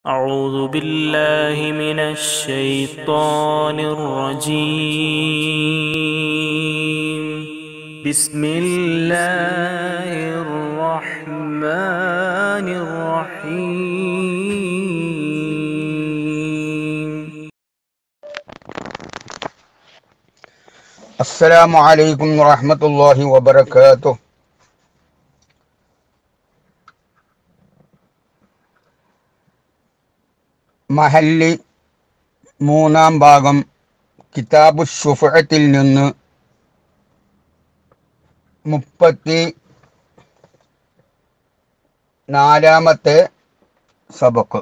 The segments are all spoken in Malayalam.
أعوذ بالله من الشيطان الرجيم بسم الله الرحمن الرحيم السلام عليكم ورحمة الله وبركاته മഹല്ലി മൂന്നാം ഭാഗം കിതാബു ഷുഫത്തിൽ നിന്ന് മുപ്പത്തി നാലാമത്തെ സബക്ക്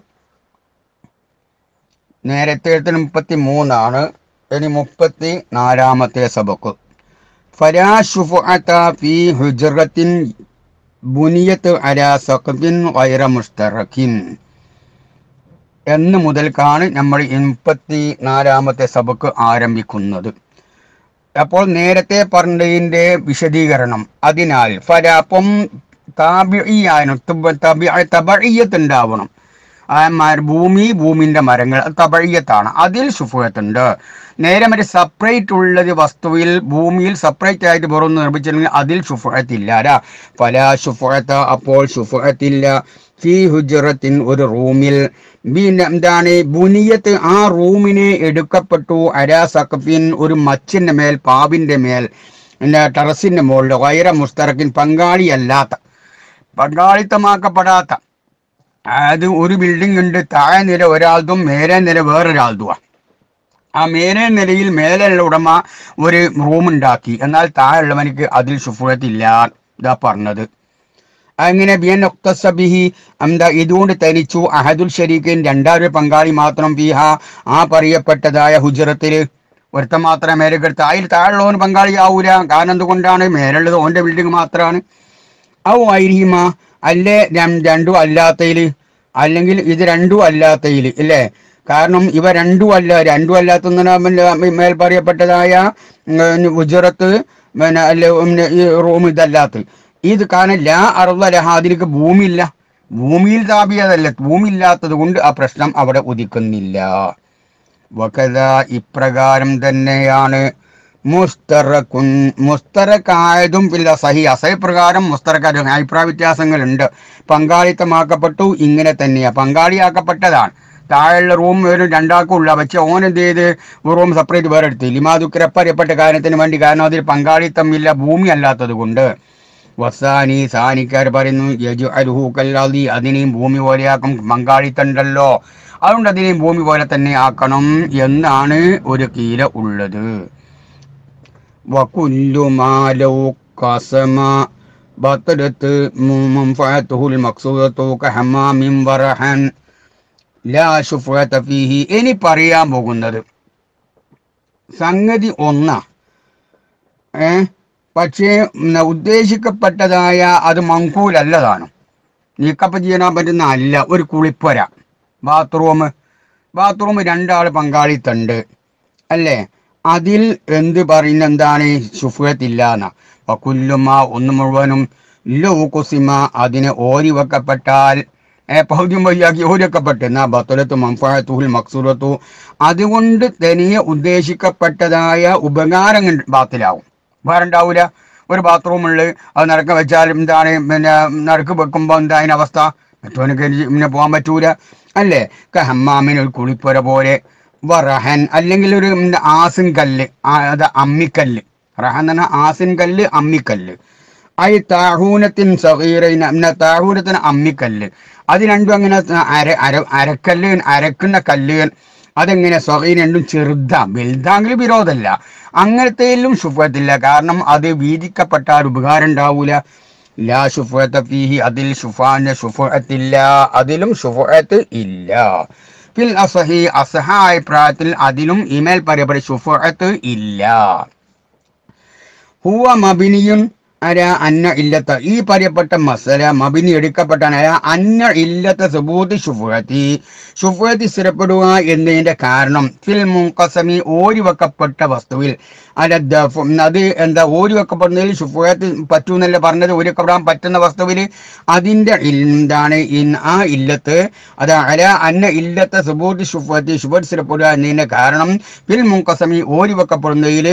നേരത്തെ മുപ്പത്തി മൂന്നാണ് ഇനി മുപ്പത്തി നാലാമത്തെ സബക്ക് ഫലാ ഷുഫഅത ഫീ ഹുജ്റത്തിൻ ബുനിയത്ത് അലാ സഖബിൻ ഗൈറ മുസ്തറക്കിൻ എന്ന് മുതൽക്കാണ് നമ്മൾ മുപ്പത്തി നാലാമത്തെ സബക്ക് ആരംഭിക്കുന്നത് അപ്പോൾ നേരത്തെ പറഞ്ഞതിൻ്റെ വിശദീകരണം അതിനാൽ ഫല അപ്പം താബിയാനും തബഴിയത്ത് ഉണ്ടാവണം ആ മര- ഭൂമി ഭൂമിന്റെ മരങ്ങൾ അത് തബഴിയത്താണ് അതിൽ ശുഫുഖത്തുണ്ട് നേരെ മറ്റേ സെപ്പറേറ്റ് ഉള്ളത് വസ്തുവിൽ ഭൂമിയിൽ സെപ്പറേറ്റ് ആയിട്ട് പുറം നിർമ്മിച്ചിട്ടുണ്ടെങ്കിൽ അതിൽ ശുഫുഖത്തില്ല അല്ല ഫല ശുഫുഖത്ത് അപ്പോൾ ശുഫുഖത്തില്ല ഫി ഹുജറത്തിൻ ഒരു റൂമിൽ പിന്നെ എന്താണ് ബുനിയത്ത് ആ റൂമിനെ എടുക്കപ്പെട്ടു അരാ സഖഫിൻ ഒരു മച്ചിന്റെ മേൽ പാവിന്റെ മേൽ പിന്നെ ടെറസിന്റെ മുകളിൽ വൈറ മുസ്തറക്കിൻ പങ്കാളിയല്ലാത്ത പങ്കാളിത്തമാക്കപ്പെടാത്ത അത് ഒരു ബിൽഡിംഗ് ഉണ്ട് താഴെ നില ഒരാൾതും മേലെ നില വേറൊരാൾതുമാണ് ആ മേലെ നിലയിൽ മേലെയുള്ള ഉടമ ഒരു റൂം ഉണ്ടാക്കി എന്നാൽ താഴെയുള്ളവനിക്ക് അതിൽ ശുഫുഴത്തില്ല ഇതാ പറഞ്ഞത് അങ്ങനെ ബിയൻ ഒക്തസബിഹി എന്താ ഇതുകൊണ്ട് തനിച്ചു അഹദുൽ ഷരീഖിൻ രണ്ടാമൊരു പങ്കാളി മാത്രം ഫിഹ ആ പറയപ്പെട്ടതായ ഹുജറത്തിൽ ഒരുത്തൻ മാത്രമേ മേലെ കെടുത്ത അതിൽ താഴെയുള്ളവന് പങ്കാളിയാവൂല കാരണം എന്തുകൊണ്ടാണ് മേലുള്ളത് ഓന്റെ ബിൽഡിംഗ് മാത്രമാണ് ഔ ഐരിഹിമ അല്ലേ രം- രണ്ടും അല്ലാത്തതിൽ അല്ലെങ്കിൽ ഇത് രണ്ടും അല്ലാത്തതിൽ ഇല്ലേ കാരണം ഇവ രണ്ടും അല്ല രണ്ടും അല്ലാത്ത മേൽ പറയപ്പെട്ടതായ ഉജറത്ത് പിന്നെ അല്ലെ പിന്നെ ഈ റൂം ഇതല്ലാത്ത ഇത് കാരണം ലാ അറുപ ലഹാദിലേക്ക് ഭൂമിയില്ല ഭൂമിയിൽ താപിയതല്ല ഭൂമി ഇല്ലാത്തത് കൊണ്ട് ആ പ്രശ്നം അവിടെ ഉദിക്കുന്നില്ല വകത ഇപ്രകാരം തന്നെയാണ് മുസ്തറക്കുൻ മുസ്തറക്കായതും ഇല്ല സഹി അസഹപ്രകാരം മുസ്തറക്കാരും അഭിപ്രായ വ്യത്യാസങ്ങളുണ്ട് പങ്കാളിത്തമാക്കപ്പെട്ടു ഇങ്ങനെ തന്നെയാ പങ്കാളിയാക്കപ്പെട്ടതാണ് താഴെയുള്ള റൂം ഒരു രണ്ടാൾക്കുള്ള പക്ഷെ ഓൻ എന്ത് ചെയ്ത് റൂം സെപ്പറേറ്റ് വേറെ എടുത്ത് ലിമാദുക്കരപ്പ അറിയപ്പെട്ട കാര്യത്തിന് വേണ്ടി കാരണം അതിൽ പങ്കാളിത്തം ഇല്ല ഭൂമി അല്ലാത്തത് കൊണ്ട് വസാനി സാനിക്കാർ പറയുന്നു യജു അരുഹു കല്ലാതി അതിനെയും ഭൂമി പോലെയാക്കും പങ്കാളിത്തണ്ടല്ലോ അതുകൊണ്ട് അതിനെയും ഭൂമി പോലെ തന്നെ ആക്കണം എന്നാണ് ഒരു കീല ഉള്ളത് വകുല്ലുമാലോ കസമ ബത്തലത്ത് മുംഫഅത്തുഹുൽ മഖ്സൂദത്തു കഹമാമിൻ വറഹൻ ലാ ശുഫഅത ഫീഹി ഇനി പറയാൻ പോകുന്നത് സംഗതി ഒന്നാ ഏ പക്ഷേ ഉം, ഉദ്ദേശിക്കപ്പെട്ടതായ അത് മങ്കൂലല്ലതാണ് നീക്കപ്പ് ചെയ്യാൻ പറ്റുന്ന അല്ല ഒരു കുളിപ്പുര ബാത്റൂം ബാത്റൂം രണ്ടാൾ പങ്കാളിത്തണ്ട് അല്ലേ അതിൽ എന്ത് പറയുന്ന എന്താണ് ശുഫത്തില്ല എന്ന വക്കുല്ലുമ ഒന്ന് മുഴുവനും ലൂക്കുസിമ അതിനെ ഓരി വെക്കപ്പെട്ടാൽ ഏ, പൗദ്യം വഴിയാക്കി ഓരിവെക്കപ്പെട്ട് എന്നാ ബത്തുലത്ത് മംഫത്തുൽ മക്സൂറത്തു അതുകൊണ്ട് തനിയെ ഉദ്ദേശിക്കപ്പെട്ടതായ ഉപകാരങ്ങൾ ബാത്തിലാവും വേറെ ഉണ്ടാവൂല ഒരു ബാത്റൂമുള്ളിൽ അത് നടക്ക വെച്ചാൽ എന്താണ് പിന്നെ നടക്ക് വെക്കുമ്പോൾ എന്താ അതിൻ്റെ അവസ്ഥ മറ്റവനക്ക് പിന്നെ പോകാൻ പറ്റൂല അല്ലേ ഹമ്മാമിന് ഒരു കുളിപ്പുര പോലെ വറഹൻ അല്ലെങ്കിൽ ഒരു ഉം, ആസിൻ കല്ല് ആ, അത് അമ്മിക്കല്ല് റഹൻ എന്ന് പറഞ്ഞാൽ ആസിൻ കല്ല് അമ്മിക്കല്ല് ഐ താഹൂനത്തിൻ സഹീറൈന താഹൂനത്തിന് അമ്മിക്കല്ല് അത് രണ്ടും അങ്ങനെ അര അര അരക്കല്ല് അരക്കുന്ന കല്ല് അതെങ്ങനെ സഹീൻ രണ്ടും ചെറുതാ വലുതാങ്കിൽ വിരോധമല്ല അങ്ങനത്തേലും ശുഫത്തില്ല കാരണം അത് വീതിക്കപ്പെട്ടാൽ ഉപകാരം ഉണ്ടാവൂല ലാ ശുഫത്ത് ഫീഹി അതിൽ ശുഫാന്റെ ശുഫത്തില്ല അതിലും ശുഫത്ത് ഇല്ല ഫിൽ അസഹി അസഹ അഭിപ്രായത്തിൽ അതിലും ഇമേൽ പറയപ്പെട്ട ശുഫത്ത് ഇല്ല ഹുവ മബിനിയുൻ അര അന്ന ഇല്ലത്ത ഈ പറയപ്പെട്ട മസല മബിനി എടുക്കപ്പെട്ടാണ് അര അന്ന ഇല്ലത്ത സുബൂത്ത് ഷുഫുഹത്തി ഷുഫുഹത്തി സ്ഥിരപ്പെടുക എന്നതിന്റെ കാരണം ഫിൽ മുൻകസമി ഓരി വെക്കപ്പെട്ട വസ്തുവിൽ അല്ല ദഫ് അത് എന്താ ഓരി വെക്കപ്പെടുന്നതിൽ ശുഫത്ത് പറ്റൂന്നല്ല പറഞ്ഞത് ഓരി വെക്കപ്പെടാൻ പറ്റുന്ന വസ്തുവിൽ അതിന്റെ ഇൽ- എന്താണ് ഇൻ- ആ ഇല്ലത്ത് അത് അല അന്ന ഇല്ലത്തെ സുബൂത്ത് ശുഫത്ത് ശുഭത്ത് സ്ഥിരപ്പെടുക എന്നതിന്റെ കാരണം പിൽ മുൻകസമി ഓരി വെക്കപ്പെടുന്നതിൽ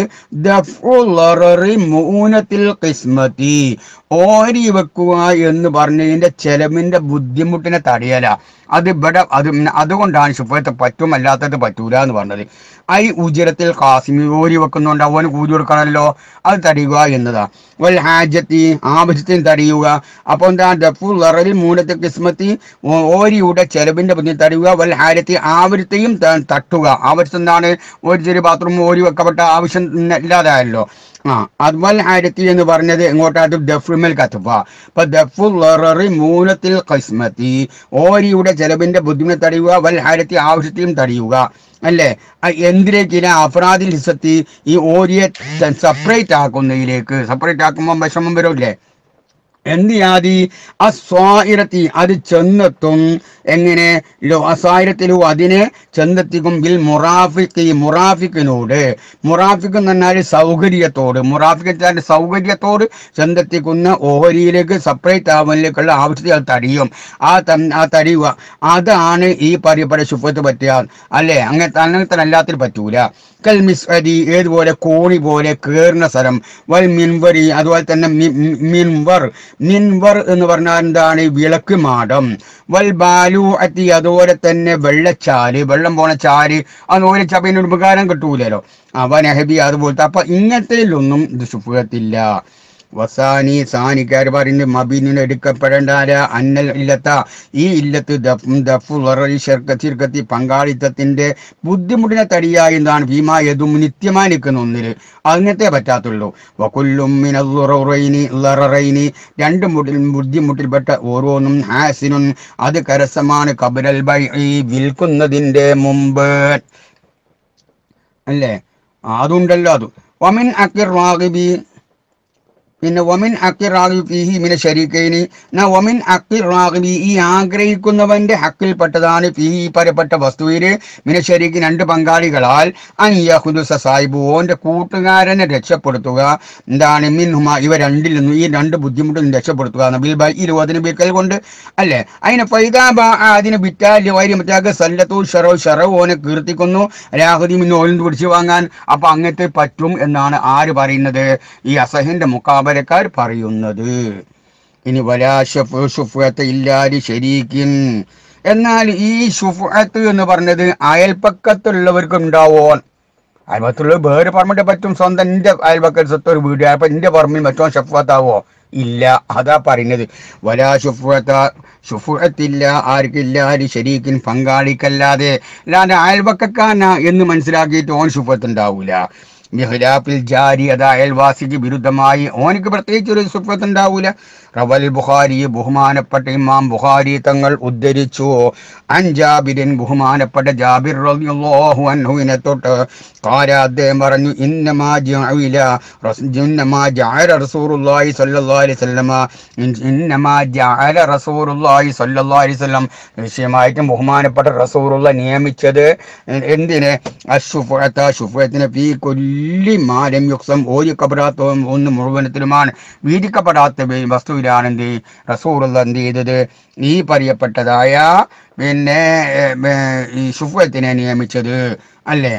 മൂനത്തിൽ കിസ്മത്തി ഓരി വെക്കുക എന്ന് പറഞ്ഞതിന്റെ ചെലവിന്റെ ബുദ്ധിമുട്ടിനെ തടയല അത് ഇവിടെ അത് അതുകൊണ്ടാണ് ശുഭത്തെ പറ്റും അല്ലാത്തത് പറ്റൂല എന്ന് പറഞ്ഞത് ഐ ഉജരത്തിൽ കാസിമി ഓരി വെക്കുന്നുണ്ട് അവന് കൂലി കൊടുക്കണമല്ലോ അത് തടയുക എന്നതാ വൽ ഹാജത്തി ആവശ്യത്തിന് തടയുക അപ്പോൾ എന്താ ദഫു ലറൽ മൂലത്തെ കിസ്മത്തി ഓ- ഓരിയുടെ ചെലവിന്റെ ബുദ്ധി തടയുക വൽ ഹാരത്തി ആവശ്യത്തെയും ത- തട്ടുക ആവശ്യം എന്താണ് ഒരു ചെറിയ ബാത്റൂം ഓരി വെക്കപ്പെട്ട ആവശ്യം ഇല്ലാതായല്ലോ ആ അതുവൽ ഹാരത്തി എന്ന് പറഞ്ഞത് എങ്ങോട്ടാണ് ദഫുമൽ കത്തുക അപ്പൊ ദഫു ലററി മൂലത്തിൽ കിസ്മത്തി ഓരിയുടെ ചെലവിന്റെ ബുദ്ധിമുട്ട് തടയുക വൽ ഹാരത്തി ആവശ്യത്തെയും തടയുക അല്ലേ ആ എന്തിലേക്കില്ല അഫ്രാദിൽ ഹിസത്തി ഈ ഓരിയെ സെപ്പറേറ്റ് ആക്കുന്നതിലേക്ക് സെപ്പറേറ്റ് ആക്കുമ്പോൾ വിഷമം വരില്ലേ എന്ത് യാതി അസ്വായിരത്തി അത് ചെന്നെത്തും എങ്ങനെ ലോ അസായിരത്തിലു അതിനെ ചെന്നെത്തിക്കും ബിൽ മുറാഫിക്ക് മുറാഫിക്കിനോട് മുറാഫിക്ക് എന്ന് പറഞ്ഞാൽ സൗകര്യത്തോട് മുറാഫിക്ക് സൗകര്യത്തോട് ചെന്നെത്തിക്കുന്ന ഓഹരിയിലേക്ക് സെപ്പറേറ്റ് ആവുന്നതിലേക്കുള്ള ആവശ്യത്തെ അത് തടിയും ആ ത- ആ തടിയുക അതാണ് ഈ പറയപ്പെട്ട ശുഭത്ത് പറ്റുക അല്ലേ അങ്ങനത്തെ അങ്ങനത്തെ അല്ലാത്തിൽ പറ്റൂല കൽ മിസ്അരി ഏതുപോലെ കോണി പോലെ കേറുന്ന സ്ഥലം വൽ മിൻവരി അതുപോലെ തന്നെ മി- മി- മിൻവർ മിൻവർ എന്ന് പറഞ്ഞാൽ എന്താണ് വിളക്ക് മാടം വൽ ബാലു അത്തി അതുപോലെ തന്നെ വെള്ളച്ചാല് വെള്ളം പോണ ചാല് അത് ഒരു ചപ്പയിന് ഒരു ഉപകാരം കിട്ടൂലല്ലോ അവ നെഹബി അതുപോലത്തെ അപ്പൊ ഇങ്ങനത്തേലൊന്നും ഇത് സുഖത്തില്ല വസാനി സാനിക്കാർ പറയുന്നത് മബീനിന് എടുക്കപ്പെടേണ്ടാര അന്നൽ ഇല്ലത്ത ഈ ഇല്ലത്ത് ദഫ് ദഫു ലറൽ ശർക്ക ചിർക്കത്തി പങ്കാളിത്തത്തിന്റെ ബുദ്ധിമുട്ടിനെ തടിയായി എന്താണ് ഭീമാ യതും നിത്യമായി നിൽക്കുന്ന ഒന്നില് അങ്ങനത്തെ പറ്റാത്തുള്ളൂ വകുല്ലും മിനല്ലുറൈനി ലററൈനി രണ്ട് മുട്ടിൽ ബുദ്ധിമുട്ടിൽപ്പെട്ട ഓരോന്നും ഹാസിനുൻ അത് കരസമാണ് കബരൽ ബൈ വിൽക്കുന്നതിന്റെ മുമ്പ് അല്ലേ അതുണ്ടല്ലോ അത് വമിൻ അക്കിർ റാഗിബി പിന്നെ ഒമിൻ അക്കിർ റാഗിബി ഫീഹി മിന ശരീക്കൈനി എന്നാ ഒമിൻ അക്കിർ റാഗിബി ഈ ആഗ്രഹിക്കുന്നവന്റെ ഹക്കിൽപ്പെട്ടതാണ് ഫീഹി ഈ പറയപ്പെട്ട വസ്തുവില് മിന ശരീക്ക് രണ്ട് പങ്കാളികളാൽ അയ്യഹുദുസ സാഹിബു ഓന്റെ കൂട്ടുകാരനെ രക്ഷപ്പെടുത്തുക എന്താണ് മിൻഹുമ ഇവ രണ്ടിൽ നിന്നും ഈ രണ്ട് ബുദ്ധിമുട്ടിൽ നിന്ന് രക്ഷപ്പെടുത്തുക നബിൽ ബൈ ഇരുപതിന് ബിക്കൽ കൊണ്ട് അല്ലേ അതിന് ഫൈദാബ അതിന് ബിറ്റാലി വൈര്യമറ്റാക്ക് സല്ലത്തു ഷറോ ഷറോ ഓനെ കീർത്തിക്കുന്നു രാഹുദി മിന്ന് ഓലിന് പിടിച്ചു വാങ്ങാൻ അപ്പൊ അങ്ങനത്തെ പറ്റും എന്നാണ് ആര് പറയുന്നത് ഈ അസഹിന്റെ മുക്കാബലക്കാർ പറയുന്നത് ഇനി വലാ ഷഫ് ഷുഫത്ത് ഇല്ലാതി ശരീക്കിൻ എന്നാൽ ഈ ഷുഫത്ത് എന്ന് പറഞ്ഞത് അയൽപ്പക്കത്തുള്ളവർക്ക് ഉണ്ടാവോ അയൽപക്കത്തുള്ള വേറെ പറമ്പിട്ട് പറ്റും സ്വന്തം എൻ്റെ അയൽപക്കത്ത് സ്വത്ത് ഒരു വീട് അപ്പൊ എൻ്റെ പറമ്പിൽ മറ്റോ ഷഫത്താവോ ഇല്ല അതാ പറയുന്നത് വലാ ഷുഫത്ത ഷുഫത്തില്ല ആർക്കില്ല ആര് ശരീക്കിൻ പങ്കാളിക്കല്ലാതെ അല്ലാതെ അയൽപക്കക്കാരനാ എന്ന് മനസ്സിലാക്കിയിട്ട് ഓൻ ഷുഫത്ത് ഉണ്ടാവൂല ബിഖിലാഫിൽ ജാരി അത് അയൽവാസിക്ക് വിരുദ്ധമായി ഓനിക്ക് പ്രത്യേകിച്ച് ഒരു സുഫത്ത് ഉണ്ടാവൂല റവൽ ബുഖാരി ബഹുമാനപ്പെട്ട ഇമാം ബുഖാരി തങ്ങൾ ഉദ്ധരിച്ചു അൻ ജാബിരിൻ ബഹുമാനപ്പെട്ട ജാബിർ റളിയല്ലാഹു അൻഹുവിനെ തൊട്ട് കാല അദ്ദേഹം പറഞ്ഞു ഇന്നമാ ജഅല റസ്- ഇന്നമാ ജഅല റസൂലുള്ളാഹി സ്വല്ലല്ലാഹി അലൈഹി വസല്ലമ ഇൻ- ഇന്നമാ ജഅല റസൂലുള്ളാഹി സ്വല്ലല്ലാഹി അലൈഹി വസല്ലം നിശ്ചയമായിട്ടും ബഹുമാനപ്പെട്ട റസൂലുള്ള നിയമിച്ചത് എന്തിന് അശുഫത്ത ശുഫത്തിന് ഫീ കൊല്ലി മാലം യുക്സം ഓരിക്കപ്പെടാത്ത ഒന്ന് മുഴുവനത്തിലുമാണ് വീതിക്കപ്പെടാത്ത വേ- വസ്തുവിലാണെന്ത് റസൂറുള്ള എന്ത് ചെയ്തത് ഈ പറയപ്പെട്ടതായ പിന്നെ ഏ, ഏ, ഈ ശുഫത്തിനെ നിയമിച്ചത് അല്ലേ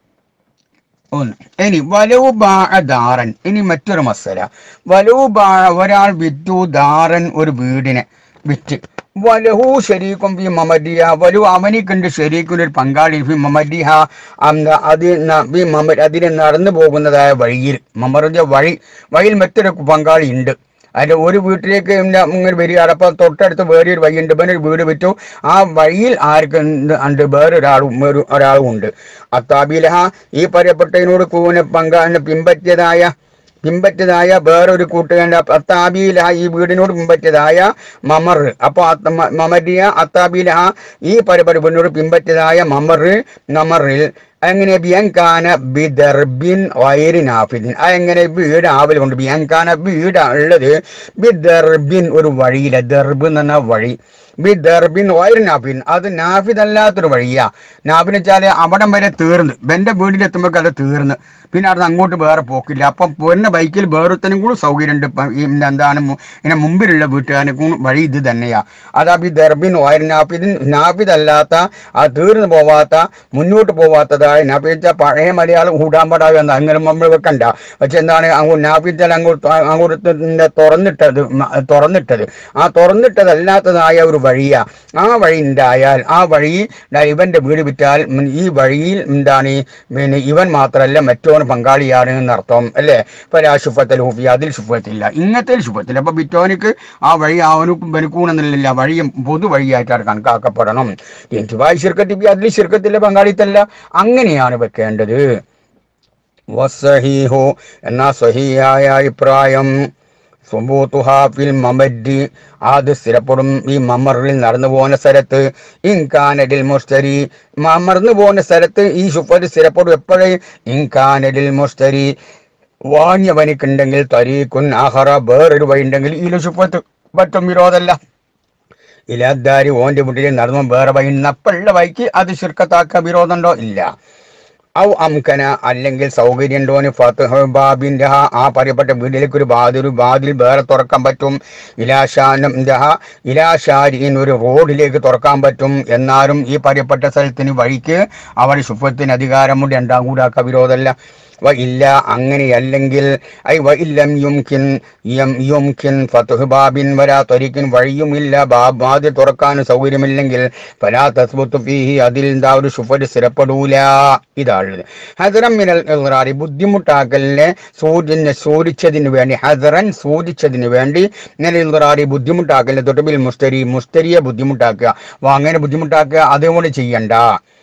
ഒന്ന് ഇനി വലവ് ബാഴ ദാറൻ ഇനി മറ്റൊരു മസല വലവ് ബാഴ ഒരാൾ വിറ്റു ദാറൻ ഒരു വീടിനെ വിറ്റ് വലഹു ശരീക്കും ഫി മമദിയ വലു അവനിക്കുണ്ട് ശരീക്കിന് ഒരു പങ്കാളി ഫി മമദിഹ അന്ന് അത് ന- ഫി മമ അതിന് നടന്നു പോകുന്നതായ വഴിയിൽ മമറിന്റെ വഴി വഴിയിൽ മറ്റൊരു പങ്കാളി ഉണ്ട് അതിന്റെ ഒരു വീട്ടിലേക്ക് ഇങ്ങനെ ഇങ്ങനെ വരികയാണ് അപ്പൊ തൊട്ടടുത്ത് വേറെ ഒരു വഴിയുണ്ട് ഇവനൊരു വീട് വിറ്റു ആ വഴിയിൽ ആർക്ക് ഉണ്ട് ഉണ്ട് വേറൊരാളും ഒരു ഒരാളും ഉണ്ട് അത്താബിലഹ ഈ പറയപ്പെട്ടതിനോട് കൂനെ പങ്കാളിനെ പിമ്പറ്റിയതായ പിമ്പറ്റിയതായ വേറൊരു കൂട്ടുകാരൻ്റെ അത്താബിലഹ ഈ വീടിനോട് പിമ്പറ്റിയതായ മമർ അപ്പോൾ മമരിയ അത്താബിലഹ ഈ പരിപരിപ്പിനോട് പിമ്പറ്റിയതായ മമർ നമറിൽ അങ്ങനെ ബിയൻകാന ബിദർബിൻ വൈരി നാഫിദിൻ അതെങ്ങനെ വീട് ആവൽ കൊണ്ട് ബിയൻകാന വീട് ഉള്ളത് ബിദർബിൻ ഒരു വഴിയില്ല ദർബ് എന്ന് പറഞ്ഞ വഴി ബിദർബിൻ വൈരി നാഫിൻ അത് നാഫിദ് അല്ലാത്തൊരു വഴിയാ നാഫിന് വെച്ചാൽ അവിടം വരെ തീർന്ന് എന്റെ വീട്ടിലെത്തുമ്പോൾ അത് തീർന്ന് പിന്നെ അവിടെ അങ്ങോട്ട് വേറെ പോക്കില്ല അപ്പം പോരുന്ന ബൈക്കിൽ വേറൊരുത്തനും കൂടി സൗകര്യമുണ്ട് ഇപ്പം ഈ എന്താണ് മു- ഇങ്ങനെ മുമ്പിലുള്ള വീട്ടുകാരനും വഴി ഇത് തന്നെയാ അതാ ബി ദർബിൻ വൈരി നാഫിദിൻ നാഫിദ് അല്ലാത്ത ആ തീർന്നു പോവാത്ത മുന്നോട്ട് പോവാത്തതായ നാഫിച്ച പഴയ മലയാളം ഊടാമ്പടാവ് എന്ന് അങ്ങനെ നമ്മൾ വെക്കണ്ട പക്ഷെ എന്താണ് അങ്ങോട്ട് നാഫിച്ചാൽ അങ്ങോട്ട് അങ്ങോട്ട് തുറന്നിട്ടത് മ- തുറന്നിട്ടത് ആ തുറന്നിട്ടതല്ലാത്തതായ ഒരു വഴിയാ ആ വഴി ഉണ്ടായാൽ ആ വഴി ദാ ഇവന്റെ വീട് വിറ്റാൽ ഉം ഈ വഴിയിൽ എന്താണ് ഈ പിന്നെ ഇവൻ മാത്രമല്ല മറ്റോന് പങ്കാളിയാണ് എന്നർത്ഥം അല്ലേ ഇപ്പൊ ശുഫത്തിൽ ഹൂഫി അതിൽ ശുഫത്തില്ല ഇങ്ങനത്തെ ശുഫത്തില്ല അപ്പൊ ബിറ്റോനിക്ക് ആ വഴി അവനും ബനുക്കൂണെന്നില്ല വഴിയും പൊതു വഴിയായിട്ടാണ് കണക്കാക്കപ്പെടണം എനിക്ക് വായി ശിർക്കത്തി അതിൽ ശിർക്കത്തിലെ പങ്കാളിത്തല്ല അങ്ങനെയാണ് വെക്കേണ്ടത് വസഹീഹു എന്നാ സഹിയായ അഭിപ്രായം സുബൂത്തുഹാ ഫിൽ മമദ്ദി അത് സ്ഥിരപ്പെടും ഈ മമ്മറിൽ നടന്നു പോകുന്ന സ്ഥലത്ത് ഇൻകാനഡിൽ മുസ്തരി മമർന്നു പോകുന്ന സ്ഥലത്ത് ഈ ശുഫത്ത് സ്ഥിരപ്പെടും എപ്പോഴേ ഇൻകാനഡിൽ മുസ്തരി വാങ്ങിയവനിക്കുണ്ടെങ്കിൽ തരീക്കുൻ ആഹറ വേറൊരു വഴി ഉണ്ടെങ്കിൽ ഈ ശുഫത്ത് പറ്റും വിരോധമല്ല ഇലാദ്ദാരി ഓന്റെ വീട്ടിൽ നടന്നു വേറെ വഴി നപ്പുള്ള വഴിക്ക് അത് ശിർക്കത്താക്ക വിരോധമുണ്ടോ ഇല്ല ഔ അംകന അല്ലെങ്കിൽ സൗകര്യമുണ്ടോന് ഫത്ഹ് ബാബിന്റെ ആ- ആ പറയപ്പെട്ട വീട്ടിലേക്ക് ഒരു വാതിൽ വാതിൽ വേറെ തുറക്കാൻ പറ്റും ഇലാശാനം ദഹ ഇലാശാരിൻ ഒരു റോഡിലേക്ക് തുറക്കാൻ പറ്റും എന്നാലും ഈ പറയപ്പെട്ട സ്ഥലത്തിന് വഴിക്ക് അവർ ശുഭത്തിന് അധികാരമുണ്ട് രണ്ടാം കൂടാക്ക വിരോധമല്ല വ ഇല്ല അങ്ങനെയല്ലെങ്കിൽ ഐ വ ഇല്ലം യുംകിൻ യം യുംകിൻ ഫത്ഹ് ബാബിൻ വരാ ത്വരിക്കിൻ വഴിയുമില്ല ബാബ് വാതിൽ തുറക്കാൻ സൗകര്യമില്ലെങ്കിൽ ഫലാ തസ്ബുത്ത് ഫീഹി അതിൽ എന്താ ഒരു ശുഫര് സ്ഥിരപ്പെടൂല ഇതാണുള്ളത് ഹസറം മിനൽ ഇൽറാറി ബുദ്ധിമുട്ടാക്കലിനെ സൂര്യനെ സൂചിച്ചതിന് വേണ്ടി ഹസറൻ സൂചിച്ചതിന് വേണ്ടി ഇങ്ങനെ ഇൽറാറി ബുദ്ധിമുട്ടാക്കലിനെ തൊട്ടുപിൽ മുസ്തരി മുസ്തരിയെ ബുദ്ധിമുട്ടാക്കുക വാങ്ങനെ ബുദ്ധിമുട്ടാക്കുക അതുകൊണ്ട് ചെയ്യണ്ട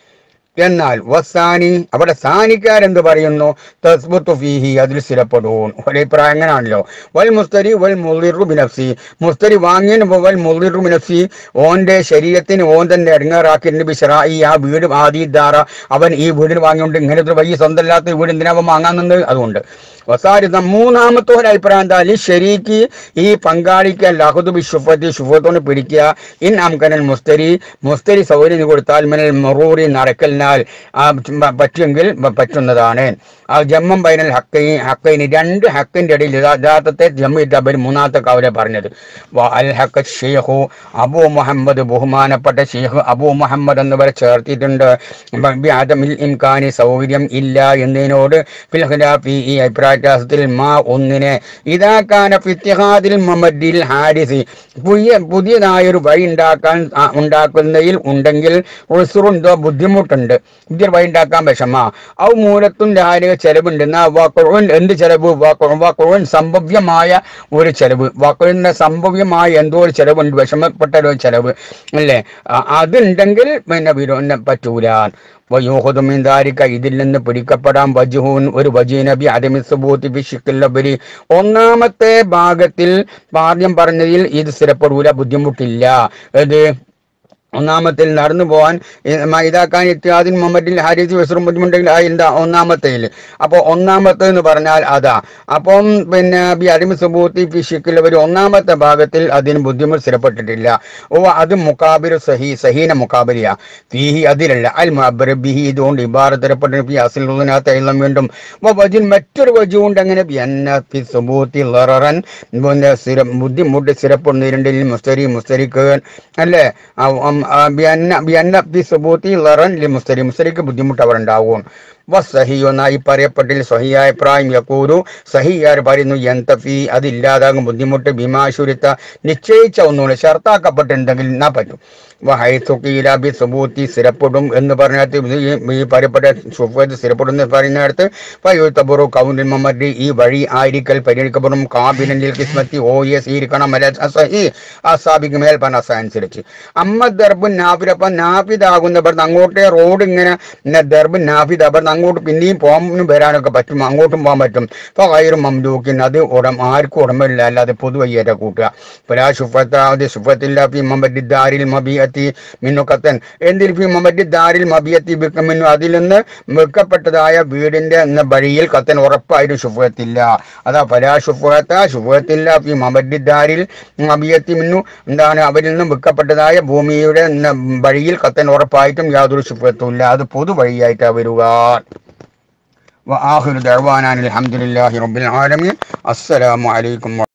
എന്നാൽ വസാനി അവിടെ സാനിക്കാരെന്ത് പറയുന്നു തസ്ബുത്തു ഫീഹി അതിൽ സ്ഥിരപ്പെടും ഒരഭിപ്രായം അങ്ങനാണല്ലോ വൽ മുസ്തരി വൽ മുളിറു ബിനഫ്സി മുസ്തരി വാങ്ങിയതിന് മുമ്പ് വൽ മുളിറു ബിനഫ്സി ഓന്റെ ശരീരത്തിന് ഓൻ തന്നെ ഇടങ്ങാറാക്കിയിട്ടുണ്ട് ബിഷറായി ആ വീട് ആദിദാറ അവൻ ഈ വീടിന് വാങ്ങിയോണ്ട് ഇങ്ങനത്തെ വലിയ സ്വന്തമില്ലാത്ത വീട് എന്തിനാ അവൻ വാങ്ങാൻ നിന്നത് അതുകൊണ്ട് വസാരിത മൂന്നാമത്തെ ഒരു അഭിപ്രായം എന്താ ഈ ശരീക്ക് ഈ പങ്കാളിക്ക് ലഹുദ് ബി ഷുഫത്തി ഷുഫത്തോട് പിടിക്കുക ഇൻ അംകനൽ മുസ്തരി മുസ്തരി സൗകര്യം കൊടുത്താൽ മിനൽ മറൂറി നടക്കലിനാൽ ആ പ- പറ്റുമെങ്കിൽ പ- പറ്റുന്നതാണ് ആ ജമ്മം ബൈനൽ ഹക്കൈ ഹക്കൈന് രണ്ട് ഹക്കിന്റെ ഇടയിൽ യഥാർത്ഥത്തെ ജമ്മിട്ട് അവർ മൂന്നാമത്തെ കവലെ പറഞ്ഞത് വ അൽ ഹക്ക ഷെയ്ഖു അബു മുഹമ്മദ് ബഹുമാനപ്പെട്ട ഷെയ്ഖ് അബു മുഹമ്മദ് എന്നിവരെ ചേർത്തിട്ടുണ്ട് ബ- ബി ആദമിൽ ഇംകാനി സൗകര്യം ഇല്ല എന്നതിനോട് ഫിൽ ഖിലാഫി ഈ അഭിപ്രായത്തിൽ മാ ഒന്നിനെ ഇതാക്കാന ഫിത്തിഹാദിൽ മമദിൽ ഹാരിസി പുതിയ പുതിയതായൊരു വഴി ഉണ്ടാക്കാൻ ആ, ഉണ്ടാക്കുന്നതിൽ ഉണ്ടെങ്കിൽ ഉൾസുറുണ്ടോ ബുദ്ധിമുട്ടുണ്ട് പുതിയ വഴി ഉണ്ടാക്കാൻ വിഷമ ഔ മൂലത്തും രാരിക ചെലവുണ്ട് എന്നാ വാക്കുഴൻ എന്ത് ചെലവ് വാക്കുഴൻ വാക്കുഴൻ സംഭവ്യമായ ഒരു ചെലവ് വാക്കുഴിന്റെ സംഭവ്യമായ എന്തോ ഒരു ചെലവുണ്ട് വിഷമപ്പെട്ട ഒരു ചെലവ് അല്ലേ ആ, അതുണ്ടെങ്കിൽ പിന്നെ വിരോധം പറ്റൂല വയോഹുദമിന്താരിക്ക ഇതിൽ നിന്ന് പിടിക്കപ്പെടാൻ വജുഹൂൻ ഒരു വജീനബി അരമിസുബൂത്തി ബിഷിക്കില്ലബരി ഒന്നാമത്തെ ഭാഗത്തിൽ ആദ്യം പറഞ്ഞതിൽ ഇത് സ്ഥിരപ്പെടൂല ബുദ്ധിമുട്ടില്ല ഇത് ഒന്നാമത്തിൽ നടന്നു പോകാൻ ഇതാക്കാൻ ഇത്യാദിൻ മുഹമ്മദിൽ ഹാരിസ് വെസറും ബുദ്ധിമുട്ടെങ്കിൽ ആ എന്താ ഒന്നാമത്തേൽ അപ്പോൾ ഒന്നാമത്തെ എന്ന് പറഞ്ഞാൽ അതാ അപ്പം പിന്നെ ബി അടിമ സുബൂത്തി ഫിഷിക്കിൽ ഒരു ഒന്നാമത്തെ ഭാഗത്തിൽ അതിന് ബുദ്ധിമുട്ട് സ്ഥിരപ്പെട്ടിട്ടില്ല ഓ അത് മുക്കാബിർ സഹി സഹീന മുക്കാബിരിയ ഫീഹി അതിലല്ല അൽ മബർ ബിഹി ഇതുകൊണ്ട് ഇബാറ തരപ്പെട്ട ഫി അസിലുള്ളതിനകത്ത് എഴുതാൻ വീണ്ടും അപ്പോൾ വജുൻ മറ്റൊരു വജു കൊണ്ട് അങ്ങനെ ബി അന്ന ഫി സുബൂത്തി ലററൻ പിന്നെ സ്ഥിരം ബുദ്ധിമുട്ട് സ്ഥിരപ്പെടുന്നതിരണ്ടിൽ മുസ്തരി മുസ്തരിക്ക് അല്ലേ ആ, ഉം, ആ, ബിയന്ന ബിയന്ന ഫി സുബൂത്തി ലറൻ ലി മുസ്തരി മുസ്തരിക്ക് ബുദ്ധിമുട്ട് അവർ ഉണ്ടാവും വസ്സഹി എന്നായി പറയപ്പെട്ടിൽ സഹിയായ പ്രായം യക്കൂരു സഹിയാർ പറയുന്നു എന്തഫി അതില്ലാതാകും ബുദ്ധിമുട്ട് ഭീമാശുരിത്ത നിശ്ചയിച്ച ഒന്നുകൂടെ ഷർത്താക്കപ്പെട്ടിട്ടുണ്ടെങ്കിൽ എന്നാ പറ്റും വഹൈസുക്കീലാബി സുബൂത്തി സ്ഥിരപ്പെടും എന്ന് പറഞ്ഞിടത്ത് ഇത് ഈ ഈ പറയപ്പെട്ട സുഫത്ത് സ്ഥിരപ്പെടും എന്ന് പറയുന്നിടത്ത് ഫയുത്തബുറു കൗണ്ടിൽ മമ്മദി ഈ വഴി ആയിരിക്കൽ പരിഗണിക്കപ്പെടും കാബിനലിൽ കിസ്മത്തി ഓ എസ് ഇരിക്കണം സഹി അസാബിക്ക് മേൽ പറഞ്ഞ അസ അനുസരിച്ച് അമ്മ ദർബുൻ നാഫിദ് അപ്പൊ നാഫിദ് ആകുന്ന പറഞ്ഞ് അങ്ങോട്ടേ റോഡ് ഇങ്ങനെ ദർബുൻ നാഫിദ് അപ്പൊ അങ്ങോട്ട് പിന്നെയും പോകാനും വരാനൊക്കെ പറ്റും അങ്ങോട്ടും പോകാൻ പറ്റും ഇപ്പോൾ കയറും മംലൂക്കിൻ അത് ഉടമ ആർക്കും ഉടമയില്ല അല്ലാതെ പൊതുവയ്യേറ്റ കൂട്ടുക ഫലാ ശുഫത്ത അത് ശുഫത്തില്ല ഫി മബദ്ദാരിൽ മബിയത്തി മിന്നു കത്തൻ എന്തിൽ ഫി മബദ്ദാരിൽ മബിയത്തി മിന്നു അതിൽ നിന്ന് വെക്കപ്പെട്ടതായ വീടിന്റെ എന്ന വഴിയിൽ കത്തൻ ഉറപ്പായിട്ടും ശുഫത്തില്ല അതാ ഫലാ ശുഫത്ത ശുഫത്തില്ല ഫി മബദ്ദാരിൽ മബിയത്തി മിന്നു എന്താണ് അവരിൽ നിന്നും വെക്കപ്പെട്ടതായ ഭൂമിയുടെ ന- വഴിയിൽ കത്തൻ ഉറപ്പായിട്ടും യാതൊരു ശുഫത്തുമില്ല അത് പൊതുവഴിയായിട്ടാണ് വരിക وآخر دعوانا الحمد لله رب العالمين السلام عليكم